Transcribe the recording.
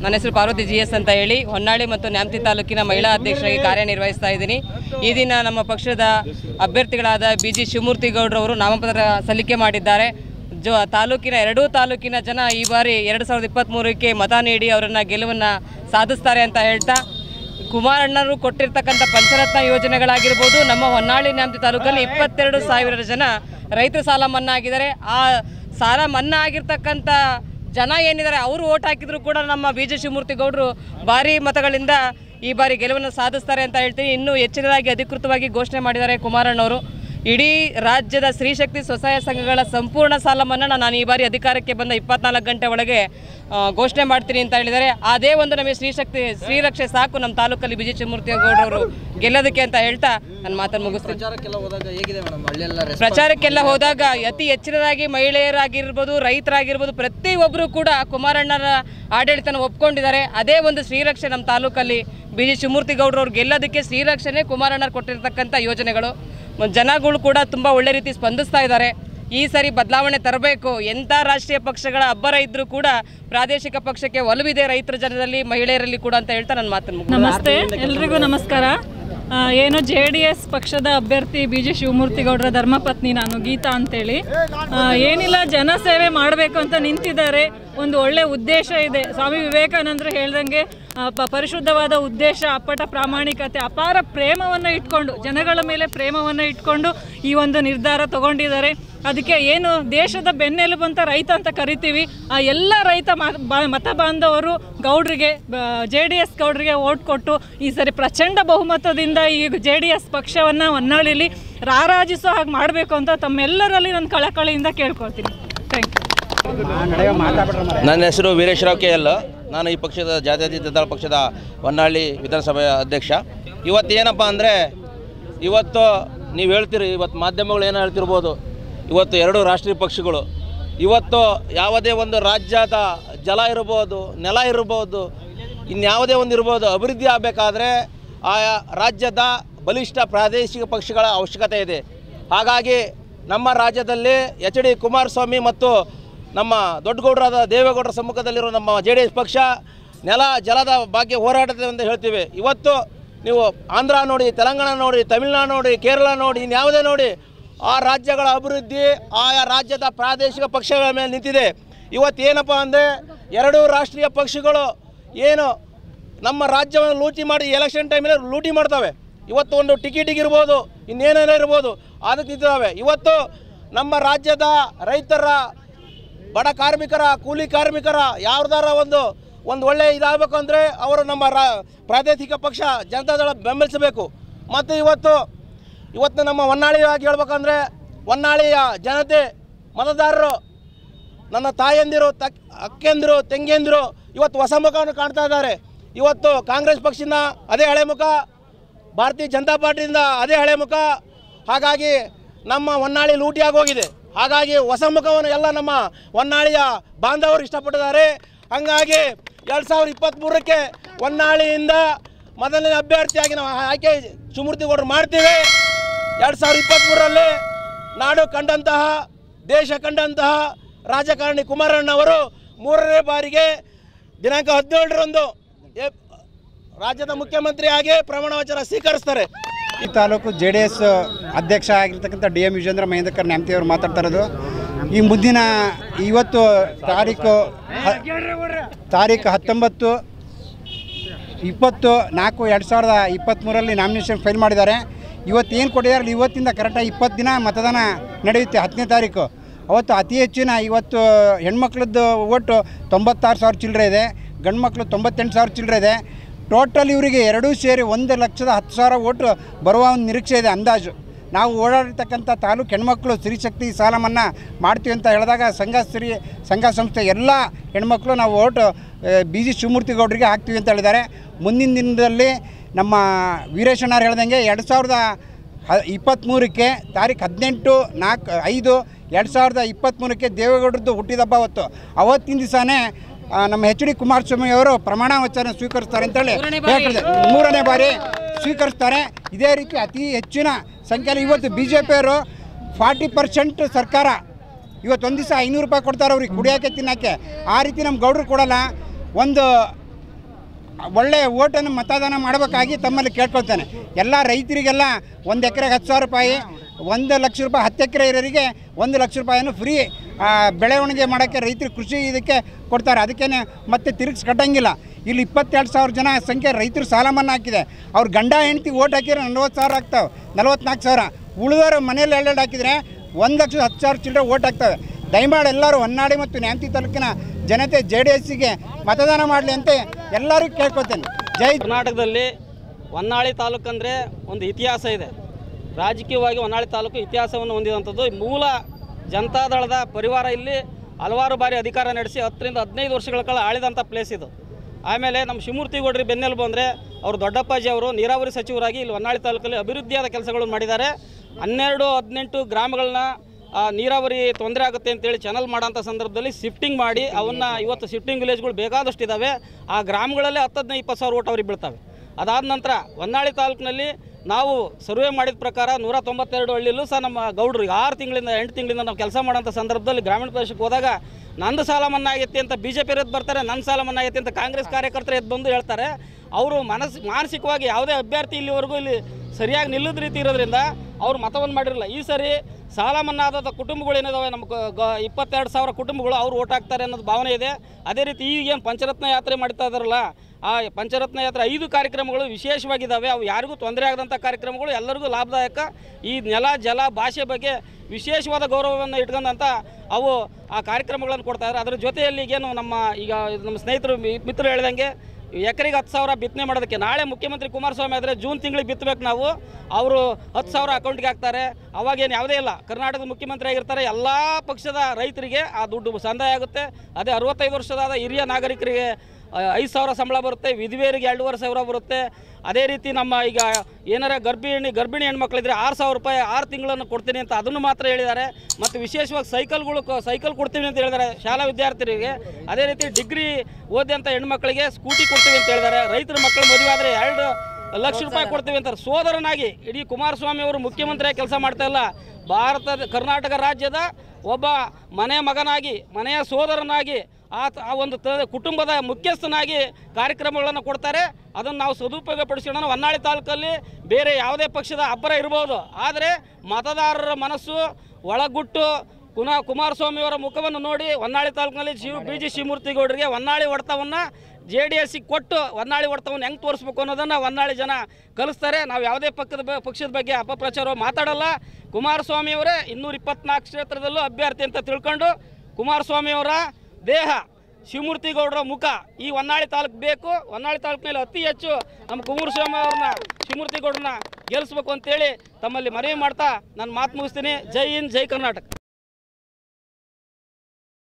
ನನ್ನ ಹೆಸರು Parvati G S ಅಂತ ಹೇಳಿ ಹೊನ್ನಾಳಿ ಮತ್ತು ನ್ಯಾಮತಿ ತಾಲೂಕಿನ ಮಹಿಳಾ ಅಧ್ಯಕ್ಷರಾಗಿ ಕಾರ್ಯನಿರ್ವಹಿಸ್ತಾ ಇದ್ದೀನಿ ಈ ದಿನ ನಮ್ಮ ಪಕ್ಷದ ಅಭ್ಯರ್ಥಿಗಳಾದ ಬಿ ಜಿ ಶಿವಮೂರ್ತಿ ಗೌಡ್ರವರು ನಾಮಪತ್ರ ಸಲ್ಲಿಕೆ ಮಾಡಿದ್ದಾರೆ ಜೋ ತಾಲೂಕಿನ ಎರಡೂ ತಾಲೂಕಿನ ಜನ ಈ ಬಾರಿ ಎರಡು ಸಾವಿರದ ಇಪ್ಪತ್ತ್ಮೂರಕ್ಕೆ ಮತ ನೀಡಿ ಅವರನ್ನು ಗೆಲುವನ್ನು ಸಾಧಿಸ್ತಾರೆ ಅಂತ ಹೇಳ್ತಾ ಕುಮಾರಣ್ಣರು ಕೊಟ್ಟಿರ್ತಕ್ಕಂಥ ಪಂಚರತ್ನ ಯೋಜನೆಗಳಾಗಿರ್ಬೋದು ನಮ್ಮ ಹೊನ್ನಾಳಿ ನ್ಯಾಮತಿ ತಾಲೂಕಲ್ಲಿ ಇಪ್ಪತ್ತೆರಡು ಸಾವಿರ ಜನ ರೈತರ ಸಾಲ ಮನ್ನಾ ಆಗಿದ್ದಾರೆ ಆ ಸಾಲ ಮನ್ನಾ ಆಗಿರ್ತಕ್ಕಂಥ ಜನ ಏನಿದ್ದಾರೆ ಅವರು ಓಟ್ ಹಾಕಿದ್ರು ಕೂಡ ನಮ್ಮ ಬಿ ಜೆ ಶಿವಮೂರ್ತಿ ಗೌಡರು ಭಾರಿ ಮತಗಳಿಂದ ಈ ಬಾರಿ ಗೆಲುವನ್ನು ಸಾಧಿಸ್ತಾರೆ ಅಂತ ಹೇಳ್ತೀನಿ ಇನ್ನೂ ಹೆಚ್ಚಿನದಾಗಿ ಅಧಿಕೃತವಾಗಿ ಘೋಷಣೆ ಮಾಡಿದ್ದಾರೆ ಕುಮಾರಣ್ಣವರು ಇಡೀ ರಾಜ್ಯದ ಸ್ತ್ರೀಶಕ್ತಿ ಸ್ವಸಹಾಯ ಸಂಘಗಳ ಸಂಪೂರ್ಣ ಸಾಲ ಮನ್ನಾ ನಾನು ಈ ಬಾರಿ ಅಧಿಕಾರಕ್ಕೆ ಬಂದ ಇಪ್ಪತ್ನಾಲ್ಕು ಗಂಟೆ ಒಳಗೆ ಆ, ಘೋಷಣೆ ಮಾಡ್ತೀನಿ ಅಂತ ಹೇಳಿದ್ದಾರೆ ಅದೇ ಒಂದು ನಮಗೆ ಸ್ತ್ರೀಶಕ್ತಿ ಸ್ತ್ರೀರಕ್ಷೆ ಸಾಕು ನಮ್ಮ ತಾಲೂಕಲ್ಲಿ ಬಿ ಜೆ ಶಿವಮೂರ್ತಿ ಗೌಡರು ಗೆಲ್ಲೋದಕ್ಕೆ ಅಂತ ಹೇಳ್ತಾ ನನ್ನ ಮಾತನ್ನು ಮುಗಿಸ್ತೀನಿ ಪ್ರಚಾರಕ್ಕೆಲ್ಲ ಹೋದಾಗ ಹೇಗಿದೆ ಮೇಡಮ್ ಹಳ್ಳಿಯೆಲ್ಲ ರೆಸ್ಪಾನ್ಸ್ ಪ್ರಚಾರಕ್ಕೆಲ್ಲ ಹೋದಾಗ ಅತಿ ಹೆಚ್ಚಿನದಾಗಿ ಮಹಿಳೆಯರಾಗಿರ್ಬೋದು ರೈತರಾಗಿರ್ಬೋದು ಪ್ರತಿಯೊಬ್ಬರು ಕೂಡ ಕುಮಾರಣ್ಣನ ಆಡಳಿತನ ಒಪ್ಕೊಂಡಿದ್ದಾರೆ ಅದೇ ಒಂದು ಶ್ರೀರಕ್ಷೆ ನಮ್ಮ ತಾಲೂಕಲ್ಲಿ ಬಿ ಜಿ ಶಿವಮೂರ್ತಿ ಗೌಡ್ರವ್ರು ಗೆಲ್ಲೋದಕ್ಕೆ ಶ್ರೀರಕ್ಷೆನೇ ಕುಮಾರಣ್ಣರು ಕೊಟ್ಟಿರ್ತಕ್ಕಂಥ ಯೋಜನೆಗಳು ಮ- ಜನಗಳು ಕೂಡ ತುಂಬ ಒಳ್ಳೆ ರೀತಿ ಸ್ಪಂದಿಸ್ತಾ ಇದ್ದಾರೆ ಈ ಸರಿ ಬದಲಾವಣೆ ತರಬೇಕು ಎಂಥ ರಾಷ್ಟ್ರೀಯ ಪಕ್ಷಗಳ ಅಬ್ಬರ ಇದ್ದರೂ ಕೂಡ ಪ್ರಾದೇಶಿಕ ಪಕ್ಷಕ್ಕೆ ಒಲವಿದೆ ರೈತರ ಜನರಲ್ಲಿ ಮಹಿಳೆಯರಲ್ಲಿ ಕೂಡ ಅಂತ ಹೇಳ್ತಾ ನನ್ನ ಮಾತನ್ನು ಮುಗಿಸ್ತೀನಿ. ನಮಸ್ತೆ ಎಲ್ರಿಗೂ ನಮಸ್ಕಾರ ಆ, ಏನು ಜೆ ಡಿ ಎಸ್ ಪಕ್ಷದ ಅಭ್ಯರ್ಥಿ ಬಿ ಜೆ ಶಿವಮೂರ್ತಿಗೌಡರ ಧರ್ಮಪತ್ನಿ ನಾನು ಗೀತಾ ಅಂತೇಳಿ ಆ, ಏನಿಲ್ಲ ಜನಸೇವೆ ಮಾಡಬೇಕು ಅಂತ ನಿಂತಿದ್ದಾರೆ ಒಂದು ಒಳ್ಳೆ ಉದ್ದೇಶ ಇದೆ ಸ್ವಾಮಿ ವಿವೇಕಾನಂದರು ಹೇಳ್ದಂಗೆ ಆ, ಪ- ಪರಿಶುದ್ಧವಾದ ಉದ್ದೇಶ ಅಪ್ಪಟ ಪ್ರಾಮಾಣಿಕತೆ ಅಪಾರ ಪ್ರೇಮವನ್ನು ಇಟ್ಕೊಂಡು ಜನಗಳ ಮೇಲೆ ಪ್ರೇಮವನ್ನು ಇಟ್ಕೊಂಡು ಈ ಒಂದು ನಿರ್ಧಾರ ತಗೊಂಡಿದ್ದಾರೆ ಅದಕ್ಕೆ ಏನು ದೇಶದ ಬೆನ್ನೆಲುಬು ಅಂತ ರೈತ ಅಂತ ಕರಿತೀವಿ ಆ ಎಲ್ಲ ರೈತ ಮ- ಬ- ಮತ ಬಾಂಧವರು ಗೌಡ್ರಿಗೆ ಜೆ ಡಿ ಎಸ್ ಗೌಡ್ರಿಗೆ ಓಟ್ ಕೊಟ್ಟು ಈ ಸರಿ ಪ್ರಚಂಡ ಬಹುಮತದಿಂದ ಈ ಜೆ ಡಿ ಎಸ್ ಪಕ್ಷವನ್ನು ಹೊನ್ನಾಳಿಲಿ ರಾರಾಜಿಸೋ ಹಾಗೆ ಮಾಡಬೇಕು ಅಂತ ತಮ್ಮೆಲ್ಲರಲ್ಲಿ ನಾನು ಕಳಕಳಿಯಿಂದ ಕೇಳ್ಕೊಳ್ತೀನಿ ಥ್ಯಾಂಕ್ ಯು ನನ್ನ ಹೆಸರು ವೀರೇಶ್ವರಾವ್ ಕೆ ಎಲ್ ನಾನು ಈ ಪಕ್ಷದ ಜಾತ್ಯತೀತ ದಳ ಪಕ್ಷದ ಹೊನ್ನಾಳಿ ವಿಧಾನಸಭೆಯ ಅಧ್ಯಕ್ಷ ಇವತ್ತು ಏನಪ್ಪ ಅಂದರೆ ಇವತ್ತು ನೀವು ಹೇಳ್ತೀರಿ ಇವತ್ತು ಮಾಧ್ಯಮಗಳು ಏನು ಹೇಳ್ತಿರ್ಬೋದು ಇವತ್ತು ಎರಡು ರಾಷ್ಟ್ರೀಯ ಪಕ್ಷಗಳು ಇವತ್ತು ಯಾವುದೇ ಒಂದು ರಾಜ್ಯದ ಜಲ ಇರ್ಬೋದು ನೆಲ ಇರ್ಬೋದು ಇನ್ಯಾವುದೇ ಒಂದು ಇರ್ಬೋದು ಅಭಿವೃದ್ಧಿ ಆಗಬೇಕಾದ್ರೆ ಆಯಾ ರಾಜ್ಯದ ಬಲಿಷ್ಠ ಪ್ರಾದೇಶಿಕ ಪಕ್ಷಗಳ ಅವಶ್ಯಕತೆ ಇದೆ ಹಾಗಾಗಿ ನಮ್ಮ ರಾಜ್ಯದಲ್ಲಿ ಎಚ್ ಡಿ ಕುಮಾರಸ್ವಾಮಿ ಮತ್ತು ನಮ್ಮ ದೊಡ್ಡಗೌಡರಾದ ದೇವೇಗೌಡರ ಸಮ್ಮುಖದಲ್ಲಿರೋ ನಮ್ಮ ಜೆ ಡಿ ಎಸ್ ಪಕ್ಷ ನೆಲ ಜಲದ ಬಗ್ಗೆ ಹೋರಾಟದ ಅಂತ ಹೇಳ್ತೀವಿ ಇವತ್ತು ನೀವು ಆಂಧ್ರ ನೋಡಿ ತೆಲಂಗಾಣ ನೋಡಿ ತಮಿಳುನಾಡು ನೋಡಿ ಕೇರಳ ನೋಡಿ ಇನ್ಯಾವುದೇ ನೋಡಿ ಆ ರಾಜ್ಯಗಳ ಅಭಿವೃದ್ಧಿ ಆಯಾ ರಾಜ್ಯದ ಪ್ರಾದೇಶಿಕ ಪಕ್ಷಗಳ ಮೇಲೆ ನಿಂತಿದೆ ಇವತ್ತು ಏನಪ್ಪ ಅಂದರೆ ಎರಡೂ ರಾಷ್ಟ್ರೀಯ ಪಕ್ಷಗಳು ಏನು ನಮ್ಮ ರಾಜ್ಯವನ್ನು ಲೂಟಿ ಮಾಡಿ ಎಲೆಕ್ಷನ್ ಟೈಮಲ್ಲಿ ಲೂಟಿ ಮಾಡ್ತವೆ ಇವತ್ತು ಒಂದು ಟಿಕೆಟಿಗೆ ಇರ್ಬೋದು ಇನ್ನೇನೇನೋ ಇರ್ಬೋದು ಅದಕ್ಕೆ ನಿಂತಿದ್ದಾವೆ ಇವತ್ತು ನಮ್ಮ ರಾಜ್ಯದ ರೈತರ ಬಡ ಕಾರ್ಮಿಕರ ಕೂಲಿ ಕಾರ್ಮಿಕರ ಯಾವ್ದಾರ ಒಂದು ಒಂದು ಒಳ್ಳೆ ಇದಾಗಬೇಕು ಅಂದರೆ ಅವರು ನಮ್ಮ ರಾ ಪ್ರಾದೇಶಿಕ ಪಕ್ಷ ಜನತಾದಳ ಬೆಂಬಲಿಸಬೇಕು ಮತ್ತು ಇವತ್ತು ಇವತ್ತು ನಮ್ಮ ಹೊನ್ನಾಳಿಯಾಗಿ ಹೇಳ್ಬೇಕಂದ್ರೆ ಹೊನ್ನಾಳಿಯ ಜನತೆ ಮತದಾರರು ನನ್ನ ತಾಯಂದಿರು ತಕ್ ಅಕ್ಕೆಂದಿರು ತೆಂಗೆಂದಿರು ಇವತ್ತು ಹೊಸ ಮುಖವನ್ನು ಕಾಣ್ತಾ ಇದ್ದಾರೆ ಇವತ್ತು ಕಾಂಗ್ರೆಸ್ ಪಕ್ಷದಿಂದ ಅದೇ ಹಳೆ ಮುಖ ಭಾರತೀಯ ಜನತಾ ಪಾರ್ಟಿಯಿಂದ ಅದೇ ಹಳೆ ಮುಖ ಹಾಗಾಗಿ ನಮ್ಮ ಹೊನ್ನಾಳಿ ಲೂಟಿಯಾಗಿ ಹೋಗಿದೆ ಹಾಗಾಗಿ ಹೊಸ ಮುಖವನ್ನು ಎಲ್ಲ ನಮ್ಮ ಹೊನ್ನಾಳಿಯ ಬಾಂಧವರು ಇಷ್ಟಪಟ್ಟಿದ್ದಾರೆ ಹಾಗಾಗಿ ಎರಡು ಸಾವಿರದ ಇಪ್ಪತ್ತ್ಮೂರಕ್ಕೆ ಹೊನ್ನಾಳಿಯಿಂದ ಮೊದಲನೇ ಅಭ್ಯರ್ಥಿಯಾಗಿ ನಾವು ಆಯ್ಕೆ ಶಿವಮೂರ್ತಿಗೌಡರು ಮಾಡ್ತೀವಿ ಎರಡು ಸಾವಿರದ ಇಪ್ಪತ್ತ್ಮೂರರಲ್ಲಿ ನಾಡು ಕಂಡಂತಹ ದೇಶ ಕಂಡಂತಹ ರಾಜಕಾರಣಿ ಕುಮಾರಣ್ಣವರು ಮೂರನೇ ಬಾರಿಗೆ ದಿನಾಂಕ ಹದಿನೇಳರಂದು ಏ- ರಾಜ್ಯದ ಮುಖ್ಯಮಂತ್ರಿಯಾಗಿ ಪ್ರಮಾಣ ವಚನ ಸ್ವೀಕರಿಸ್ತಾರೆ ಈ ತಾಲೂಕು ಜೆ ಡಿ ಎಸ್ ಅಧ್ಯಕ್ಷ ಆಗಿರ್ತಕ್ಕಂಥ ಡಿ ಎಂ ವಿಜೇಂದ್ರ ಮಹೇಂದ್ರಕರ್ ನ್ಯಾಮತಿ ಅವರು ಮಾತಾಡ್ತಾ ಇರೋದು ಈ ಮುಂದಿನ ಇವತ್ತು ತಾರೀಕು ಹ- ತಾರೀಕು ಹತ್ತೊಂಬತ್ತು ಇಪ್ಪತ್ತು ನಾಲ್ಕು ಎರಡು ಸಾವಿರದ ಇಪ್ಪತ್ತ್ಮೂರರಲ್ಲಿ ನಾಮಿನೇಷನ್ ಫೈಲ್ ಮಾಡಿದ್ದಾರೆ ಇವತ್ತು ಏನು ಕೊಟ್ಟಿದ್ದಾರೆ ಇವತ್ತಿಂದ ಕರೆಕ್ಟಾಗಿ ಇಪ್ಪತ್ತು ದಿನ ಮತದಾನ ನಡೆಯುತ್ತೆ ಹತ್ತನೇ ತಾರೀಕು ಅವತ್ತು ಅತಿ ಹೆಚ್ಚಿನ ಇವತ್ತು ಹೆಣ್ಮಕ್ಳದ್ದು ಒಟ್ಟು ತೊಂಬತ್ತಾರು ಸಾವಿರ ಚಿಲ್ಲರೆ ಇದೆ ಗಂಡು ಮಕ್ಕಳು ತೊಂಬತ್ತೆಂಟು ಸಾವಿರ ಚಿಲ್ಲರೆ ಇದೆ ಟೋಟಲ್ ಇವರಿಗೆ ಎರಡೂ ಸೇರಿ ಒಂದು ಲಕ್ಷದ ಹತ್ತು ಸಾವಿರ ಓಟು ಬರುವ ಒಂದು ನಿರೀಕ್ಷೆ ಇದೆ ಅಂದಾಜು ನಾವು ಓಡಾಡಿರ್ತಕ್ಕಂಥ ತಾಲೂಕು ಹೆಣ್ಮಕ್ಳು ಸ್ತ್ರೀಶಕ್ತಿ ಸಾಲ ಮನ್ನಾ ಮಾಡ್ತೀವಿ ಅಂತ ಹೇಳಿದಾಗ ಸಂಘ ಸ್ತ್ರೀ ಸಂಘ ಸಂಸ್ಥೆ ಎಲ್ಲ ಹೆಣ್ಮಕ್ಳು ನಾವು ಓಟು ಬಿ ಜಿ ಶಿವಮೂರ್ತಿ ಗೌಡರಿಗೆ ಹಾಕ್ತೀವಿ ಅಂತ ಹೇಳಿದ್ದಾರೆ ಮುಂದಿನ ದಿನದಲ್ಲಿ ನಮ್ಮ ವೀರೇಶಣ್ಣವ್ರು ಹೇಳ್ದಂಗೆ ಎರಡು ಸಾವಿರದ ಹ ಇಪ್ಪತ್ತ್ಮೂರಕ್ಕೆ ತಾರೀಕು ಹದಿನೆಂಟು ನಾಲ್ಕು ಐದು ಎರಡು ಸಾವಿರದ ಇಪ್ಪತ್ತ್ಮೂರಕ್ಕೆ ದೇವೇಗೌಡರದ್ದು ಹುಟ್ಟಿದಬ್ಬ ಅವತ್ತು ಅವತ್ತಿನ ದಿವಸನೇ ನಮ್ಮ ಎಚ್ ಡಿ ಕುಮಾರಸ್ವಾಮಿ ಅವರು ಪ್ರಮಾಣ ವಚನ ಸ್ವೀಕರಿಸ್ತಾರೆ ಅಂತೇಳಿ ಹೇಳ್ತಿದೆ ಮೂರನೇ ಬಾರಿ ಸ್ವೀಕರಿಸ್ತಾರೆ ಇದೇ ರೀತಿ ಅತಿ ಹೆಚ್ಚಿನ ಸಂಖ್ಯೆಯಲ್ಲಿ ಇವತ್ತು ಬಿ ಜೆ ಪಿಯವರು ಫಾರ್ಟಿ ಪರ್ಸೆಂಟ್ ಸರ್ಕಾರ ಇವತ್ತು ಒಂದು ದಿವಸ ಐನೂರು ರೂಪಾಯಿ ಕೊಡ್ತಾರೆ ಅವ್ರಿಗೆ ಕುಡಿಯೋಕ್ಕೆ ತಿನ್ನೋಕ್ಕೆ ಆ ರೀತಿ ನಮ್ಮ ಗೌಡರು ಕೊಡಲ್ಲ ಒಂದು ಒಳ್ಳೆ ಓಟನ್ನು ಮತದಾನ ಮಾಡಬೇಕಾಗಿ ತಮ್ಮಲ್ಲಿ ಕೇಳ್ಕೊಳ್ತೇನೆ ಎಲ್ಲ ರೈತರಿಗೆಲ್ಲ ಒಂದು ಎಕರೆಗೆ ಹತ್ತು ಸಾವಿರ ರೂಪಾಯಿ ಒಂದು ಲಕ್ಷ ರೂಪಾಯಿ ಹತ್ತು ಎಕರೆ ಇರೋರಿಗೆ ಒಂದು ಲಕ್ಷ ರೂಪಾಯಿಯನ್ನು ಫ್ರೀ ಬೆಳವಣಿಗೆ ಮಾಡೋಕ್ಕೆ ರೈತರು ಕೃಷಿ ಇದಕ್ಕೆ ಕೊಡ್ತಾರೆ ಅದಕ್ಕೇನೆ ಮತ್ತೆ ತಿರುಗಿಸಿ ಕಟ್ಟಂಗಿಲ್ಲ ಇಲ್ಲಿ ಇಪ್ಪತ್ತೆರಡು ಸಾವಿರ ಜನ ಸಂಖ್ಯೆ ರೈತರು ಸಾಲ ಮನ್ನಾ ಹಾಕಿದೆ ಅವ್ರ ಗಂಡ ಹೆಂಡತಿ ಓಟ್ ಹಾಕಿದ್ರೆ ನಲ್ವತ್ತು ಸಾವಿರ ಆಗ್ತಾವೆ ನಲ್ವತ್ನಾಲ್ಕು ಸಾವಿರ ಉಳಿದವರು ಮನೇಲಿ ಎರಡೆರಡು ಹಾಕಿದರೆ ಒಂದು ಲಕ್ಷದ ಹತ್ತು ಸಾವಿರ ಚಿಲ್ಲರೆ ಓಟ್ ಆಗ್ತವೆ ದಯಮಾಡಿ ಎಲ್ಲರೂ ಹೊನ್ನಾಳಿ ಮತ್ತು ನ್ಯಾಮತಿ ತಾಲೂಕಿನ ಜನತೆ ಜೆ ಡಿ ಎಸ್ಸಿಗೆ ಮತದಾನ ಮಾಡಲಿ ಅಂತ ಎಲ್ಲರಿಗೂ ಕೇಳ್ಕೊತೇನೆ ಜೈ ಕರ್ನಾಟಕದಲ್ಲಿ ಹೊನ್ನಾಳಿ ತಾಲೂಕು ಅಂದರೆ ಒಂದು ಇತಿಹಾಸ ಇದೆ ರಾಜಕೀಯವಾಗಿ ಹೊನ್ನಾಳಿ ತಾಲೂಕು ಇತಿಹಾಸವನ್ನು ಹೊಂದಿದಂಥದ್ದು ಮೂಲ ಜನತಾದಳದ ಪರಿವಾರ ಇಲ್ಲಿ ಹಲವಾರು ಬಾರಿ ಅಧಿಕಾರ ನಡೆಸಿ ಹತ್ತರಿಂದ ಹದಿನೈದು ವರ್ಷಗಳ ಕಾಲ ಆಳಿದಂಥ ಪ್ಲೇಸ್ ಇದು ಆಮೇಲೆ ನಮ್ಮ ಶಿವಮೂರ್ತಿ ಗೌಡ್ರಿ ಬೆನ್ನೆಲುಬು ಅಂದರೆ ಅವರು ದೊಡ್ಡಪ್ಪಾಜಿ ಅವರು ನೀರಾವರಿ ಸಚಿವರಾಗಿ ಇಲ್ಲಿ ಹೊನ್ನಾಳಿ ತಾಲೂಕಲ್ಲಿ ಅಭಿವೃದ್ಧಿಯಾದ ಕೆಲಸಗಳನ್ನು ಮಾಡಿದ್ದಾರೆ ಹನ್ನೆರಡು ಹದಿನೆಂಟು ಗ್ರಾಮಗಳನ್ನ ಆ, ನೀರಾವರಿ ತೊಂದರೆ ಆಗುತ್ತೆ ಅಂತೇಳಿ ಚಾನಲ್ ಮಾಡೋಂಥ ಸಂದರ್ಭದಲ್ಲಿ ಶಿಫ್ಟಿಂಗ್ ಮಾಡಿ ಅವನ್ನ ಇವತ್ತು ಶಿಫ್ಟಿಂಗ್ ವಿಲೇಜ್ಗಳು ಬೇಕಾದಷ್ಟು ಇದ್ದಾವೆ ಆ ಗ್ರಾಮಗಳಲ್ಲೇ ಹತ್ತು ಹದಿನೈದು ಇಪ್ಪತ್ತು ಸಾವಿರ ಓಟ್ ಅವ್ರಿಗೆ ಬೀಳ್ತವೆ ಅದಾದ ನಂತರ ಹೊನ್ನಾಳಿ ತಾಲೂಕಿನಲ್ಲಿ ನಾವು ಸರ್ವೆ ಮಾಡಿದ ಪ್ರಕಾರ ನೂರ ತೊಂಬತ್ತೆರಡು ಹಳ್ಳಿಯಲ್ಲೂ ಸಹ ನಮ್ಮ ಗೌಡ್ರು ಈಗ ಆರು ತಿಂಗಳಿಂದ ಎಂಟು ತಿಂಗಳಿಂದ ನಾವು ಕೆಲಸ ಮಾಡೋಂಥ ಸಂದರ್ಭದಲ್ಲಿ ಗ್ರಾಮೀಣ ಪ್ರದೇಶಕ್ಕೆ ಹೋದಾಗ ನಂದು ಸಾಲ ಮನ್ನಾ ಆಗೈತಿ ಅಂತ ಬಿ ಜೆ ಪಿ ಎದ್ದು ಬರ್ತಾರೆ ನನ್ನ ಸಾಲ ಮನ್ನಾ ಆಗೈತಿ ಅಂತ ಕಾಂಗ್ರೆಸ್ ಕಾರ್ಯಕರ್ತರು ಎದ್ದು ಬಂದು ಹೇಳ್ತಾರೆ ಅವರು ಮನಸ್ ಮಾನಸಿಕವಾಗಿ ಯಾವುದೇ ಅಭ್ಯರ್ಥಿ ಇಲ್ಲಿವರೆಗೂ ಇಲ್ಲಿ ಸರಿಯಾಗಿ ನಿಲ್ಲದ ರೀತಿ ಇರೋದ್ರಿಂದ ಅವ್ರು ಮತವನ್ನು ಮಾಡಿರಲಿಲ್ಲ ಈ ಸರಿ ಸಾಲ ಮನ್ನಾ ಆದ ಕುಟುಂಬಗಳು ಏನಿದಾವೆ ನಮ್ಮ ಗ- ಗ- ಇಪ್ಪತ್ತೆರಡು ಸಾವಿರ ಕುಟುಂಬಗಳು ಅವ್ರು ಓಟ್ ಹಾಕ್ತಾರೆ ಅನ್ನೋದು ಭಾವನೆ ಇದೆ ಅದೇ ರೀತಿ ಈಗೇನು ಪಂಚರತ್ನ ಯಾತ್ರೆ ಮಾಡ್ತಾ ಇದಾರಲ್ಲ ಆ ಪಂಚರತ್ನ ಯಾತ್ರೆ ಐದು ಕಾರ್ಯಕ್ರಮಗಳು ವಿಶೇಷವಾಗಿದ್ದಾವೆ ಅವು ಯಾರಿಗೂ ತೊಂದರೆ ಆಗದಂಥ ಕಾರ್ಯಕ್ರಮಗಳು ಎಲ್ಲರಿಗೂ ಲಾಭದಾಯಕ ಈ ನೆಲ ಜಲ ಭಾಷೆ ಬಗ್ಗೆ ವಿಶೇಷವಾದ ಗೌರವವನ್ನು ಇಟ್ಕೊಂಡಂಥ ಅವು ಆ ಕಾರ್ಯಕ್ರಮಗಳನ್ನು ಕೊಡ್ತಾ ಇದ್ದಾರೆ ಅದರ ಜೊತೆಯಲ್ಲಿ ಈಗೇನು ನಮ್ಮ ಈಗ ನಮ್ಮ ಸ್ನೇಹಿತರು ಮಿ- ಮಿತ್ರರು ಹೇಳ್ದಂಗೆ ಎಕರೆಗೆ ಹತ್ತು ಸಾವಿರ ಬಿತ್ತನೆ ಮಾಡೋದಕ್ಕೆ ನಾಳೆ ಮುಖ್ಯಮಂತ್ರಿ ಕುಮಾರಸ್ವಾಮಿ ಆದರೆ ಜೂನ್ ತಿಂಗಳಿಗೆ ಬಿತ್ತಬೇಕು ನಾವು ಅವರು ಹತ್ತು ಸಾವಿರ ಅಕೌಂಟ್ಗೆ ಹಾಕ್ತಾರೆ ಅವಾಗೇನು ಯಾವುದೇ ಇಲ್ಲ ಕರ್ನಾಟಕದ ಮುಖ್ಯಮಂತ್ರಿ ಆಗಿರ್ತಾರೆ ಎಲ್ಲ ಪಕ್ಷದ ರೈತರಿಗೆ ಆ ದುಡ್ಡು ಸಂದಾಯ ಆಗುತ್ತೆ ಅದೇ ಅರವತ್ತೈದು ವರ್ಷದಾದ ಹಿರಿಯ ನಾಗರಿಕರಿಗೆ ಐದು ಸಾವಿರ ಸಂಬಳ ಬರುತ್ತೆ ವಿಧವೆಯರಿಗೆ ಎರಡೂವರೆ ಸಾವಿರ ಬರುತ್ತೆ ಅದೇ ರೀತಿ ನಮ್ಮ ಈಗ ಏನಾರ ಗರ್ಭಿಣಿ ಗರ್ಭಿಣಿ ಹೆಣ್ಮಕ್ಳಿದ್ರೆ ಆರು ಸಾವಿರ ರೂಪಾಯಿ ಆರು ತಿಂಗಳನ್ನು ಕೊಡ್ತೀನಿ ಅಂತ ಅದನ್ನು ಮಾತ್ರ ಹೇಳಿದ್ದಾರೆ ಮತ್ತು ವಿಶೇಷವಾಗಿ ಸೈಕಲ್ಗಳು ಕ- ಸೈಕಲ್ ಕೊಡ್ತೀವಿ ಅಂತ ಹೇಳಿದ್ದಾರೆ ಶಾಲಾ ವಿದ್ಯಾರ್ಥಿಗಳಿಗೆ ಅದೇ ರೀತಿ ಡಿಗ್ರಿ ಓದಿದಂಥ ಹೆಣ್ಮಕ್ಳಿಗೆ ಸ್ಕೂಟಿ ಕೊಡ್ತೀವಿ ಅಂತ ಹೇಳಿದ್ದಾರೆ ರೈತರ ಮಕ್ಕಳು ಮದುವೆ ಆದರೆ ಎರಡು ಲಕ್ಷ ರೂಪಾಯಿ ಕೊಡ್ತೀವಿ ಅಂತಾರೆ ಸೋದರನಾಗಿ ಇಡೀ ಕುಮಾರಸ್ವಾಮಿ ಅವರು ಮುಖ್ಯಮಂತ್ರಿಯಾಗಿ ಕೆಲಸ ಮಾಡ್ತಾ ಇಲ್ಲ ಭಾರತದ ಕರ್ನಾಟಕ ರಾಜ್ಯದ ಒಬ್ಬ ಮನೆ ಮಗನಾಗಿ ಮನೆಯ ಸೋದರನಾಗಿ ಆ ತ- ಆ ಒಂದು ತ ಕುಟುಂಬದ ಮುಖ್ಯಸ್ಥನಾಗಿ ಕಾರ್ಯಕ್ರಮಗಳನ್ನು ಕೊಡ್ತಾರೆ ಅದನ್ನು ನಾವು ಸದುಪಯೋಗ ಪಡಿಸ್ಕೊಳ್ಳೋಣ ಹೊನ್ನಾಳಿ ತಾಲೂಕಲ್ಲಿ ಬೇರೆ ಯಾವುದೇ ಪಕ್ಷದ ಅಬ್ಬರ ಇರ್ಬೋದು ಆದರೆ ಮತದಾರರ ಮನಸ್ಸು ಒಳಗುಟ್ಟು ಕುನ ಕುಮಾರಸ್ವಾಮಿಯವರ ಮುಖವನ್ನು ನೋಡಿ ಹೊನ್ನಾಳಿ ತಾಲೂಕಿನಲ್ಲಿ ಶಿವ ಬಿ ಜಿ ಶಿವಮೂರ್ತಿಗೌಡರಿಗೆ ಹೊನ್ನಾಳಿ ಹೊಡೆತವನ್ನು ಜೆ ಡಿ ಎಸ್ಸಿಗೆ ಕೊಟ್ಟು ಹೊನ್ನಾಳಿ ಹೊಡೆತವನ್ನು ಹೆಂಗೆ ತೋರಿಸ್ಬೇಕು ಅನ್ನೋದನ್ನು ಹೊನ್ನಾಳಿ ಜನ ಕಲಿಸ್ತಾರೆ ನಾವು ಯಾವುದೇ ಪಕ್ಕದ ಬ- ಪಕ್ಷದ ಬಗ್ಗೆ ಅಪಪ್ರಚಾರ ಮಾತಾಡಲ್ಲ ಕುಮಾರಸ್ವಾಮಿಯವರೇ ಇನ್ನೂರ ಇಪ್ಪತ್ನಾಲ್ಕು ಕ್ಷೇತ್ರದಲ್ಲೂ ಅಭ್ಯರ್ಥಿ ಅಂತ ತಿಳ್ಕೊಂಡು ಕುಮಾರಸ್ವಾಮಿಯವರ ದೇಹ ಶಿವಮೂರ್ತಿ ಗೌಡರ ಮುಖ ಈ ಹೊನ್ನಾಳಿ ತಾಲೂಕು ಬೇಕು ಹೊನ್ನಾಳಿ ತಾಲೂಕಿನಲ್ಲಿ ಅತಿ ಹೆಚ್ಚು ನಮ್ಮ ಕುಮಾರಸ್ವಾಮಿ ಅವ್ರನ್ನ ಶಿವಮೂರ್ತಿ ಗೌಡ್ರನ್ನ ಗೆಲ್ಲಿಸ್ಬೇಕು ಅಂತೇಳಿ ತಮ್ಮಲ್ಲಿ ಮನವಿ ಮಾಡ್ತಾ ನಾನು ಮಾತು ಮುಗಿಸ್ತೀನಿ ಜೈ ಹಿಂದ್ ಜೈ ಕರ್ನಾಟಕ